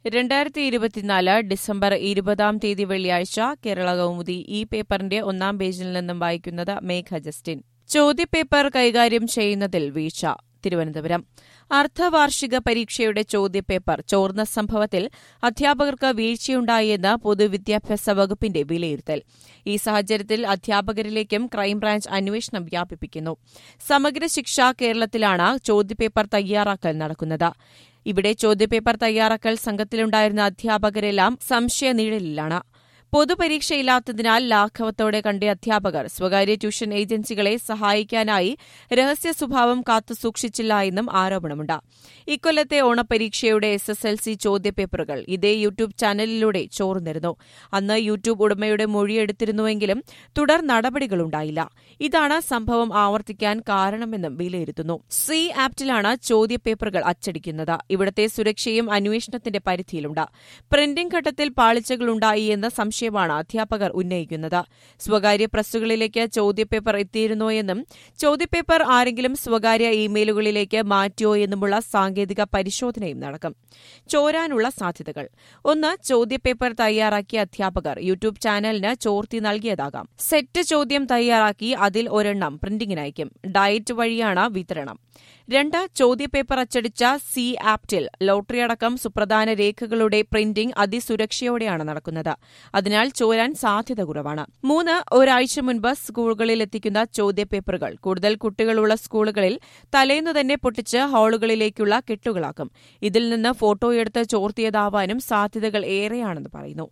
രണ്ടായിരത്തി ഇരുപത്തിനാല് ഡിസംബർ ഇരുപതാം തീയതി വെള്ളിയാഴ്ച കേരള കൗമുദി ഈ പേപ്പറിന്റെ ഒന്നാം പേജിൽ നിന്നും വായിക്കുന്നത് മേഘ ജസ്റ്റിൻ ചോദ്യപേപ്പർ കൈകാര്യം ചെയ്യുന്നതിൽ വീഴ്ച തിരുവനന്തപുരം അർദ്ധവാർഷിക പരീക്ഷയുടെ ചോദ്യപേപ്പർ ചോർന്ന സംഭവത്തിൽ അധ്യാപകർക്ക് വീഴ്ചയുണ്ടായെന്ന് പൊതുവിദ്യാഭ്യാസ വകുപ്പിന്റെ വിലയിരുത്തൽ ഈ സാഹചര്യത്തിൽ അധ്യാപകരിലേക്കും ക്രൈംബ്രാഞ്ച് അന്വേഷണം വ്യാപിപ്പിക്കുന്നു സമഗ്ര ശിക്ഷ കേരളത്തിലാണ് ചോദ്യപേപ്പർ തയ്യാറാക്കൽ നടക്കുന്നത് ഇവിടെ ചോദ്യപേപ്പർ തയ്യാറാക്കൽ സംഘത്തിലുണ്ടായിരുന്ന അധ്യാപകരെല്ലാം സംശയനിഴലിലാണ് പൊതുപരീക്ഷയില്ലാത്തതിനാൽ ലാഘവത്തോടെ കണ്ട അധ്യാപകർ സ്വകാര്യ ട്യൂഷൻ ഏജൻസികളെ സഹായിക്കാനായി രഹസ്യ സ്വഭാവം കാത്തുസൂക്ഷിച്ചില്ല എന്നും ആരോപണമുണ്ട് ഇക്കൊല്ലത്തെ ഓണപരീക്ഷയുടെ എസ് എസ് എൽ സി ചോദ്യപേപ്പറുകൾ ഇതേ യൂട്യൂബ് ചാനലിലൂടെ ചോർന്നിരുന്നു അന്ന് യൂട്യൂബ് ഉടമയുടെ മൊഴിയെടുത്തിരുന്നുവെങ്കിലും തുടർ നടപടികളുണ്ടായില്ല ഇതാണ് സംഭവം ആവർത്തിക്കാൻ കാരണമെന്നും വിലയിരുത്തുന്നു സി ആപ്റ്റിലാണ് ചോദ്യപേപ്പറുകൾ അച്ചടിക്കുന്നത് ഇവിടത്തെ സുരക്ഷയും അന്വേഷണത്തിന്റെ പരിധിയിലുണ്ട് പ്രിന്റിംഗ് ഘട്ടത്തിൽ പാളിച്ചകളുണ്ടായി എന്ന സംശയമാണ് അധ്യാപകർ ഉന്നയിക്കുന്നത് സ്വകാര്യ പ്രസ്സുകളിലേക്ക് ചോദ്യപേപ്പർ എത്തിയിരുന്നോ എന്നും ചോദ്യപേപ്പർ ആരെങ്കിലും സ്വകാര്യ ഇമെയിലുകളിലേക്ക് മാറ്റിയോ എന്നുമുള്ള സാങ്കേതിക പരിശോധനയും നടക്കും ചോരാനുള്ള സാധ്യതകൾ ഒന്ന് ചോദ്യപേപ്പർ തയ്യാറാക്കിയ അധ്യാപകർ യൂട്യൂബ് ചാനലിന് ചോർത്തി നൽകിയതാകാം സെറ്റ് ചോദ്യം തയ്യാറാക്കി അതിൽ ഒരെണ്ണം പ്രിന്റിംഗിനയക്കും ഡയറ്റ് വഴിയാണ് വിതരണം രണ്ട് ചോദ്യപേപ്പർ അച്ചടിച്ച സി ആപ്റ്റിൽ ലോട്ടറി അടക്കം സുപ്രധാന രേഖകളുടെ പ്രിന്റിംഗ് അതിസുരക്ഷയോടെയാണ് നടക്കുന്നത് അതിനാൽ ചോരാൻ സാധ്യത കുറവാണ് മൂന്ന് ഒരാഴ്ച മുൻപ് സ്കൂളുകളിൽ എത്തിക്കുന്ന ചോദ്യപേപ്പറുകൾ കൂടുതൽ കുട്ടികളുള്ള സ്കൂളുകളിൽ തലേന്നു തന്നെ പൊട്ടിച്ച് ഹാളുകളിലേക്കുള്ള കെട്ടുകളാക്കും ഇതിൽ നിന്ന് ഫോട്ടോയെടുത്ത് ചോർത്തിയതാവാനും സാധ്യതകൾ ഏറെയാണെന്ന് പറയുന്നു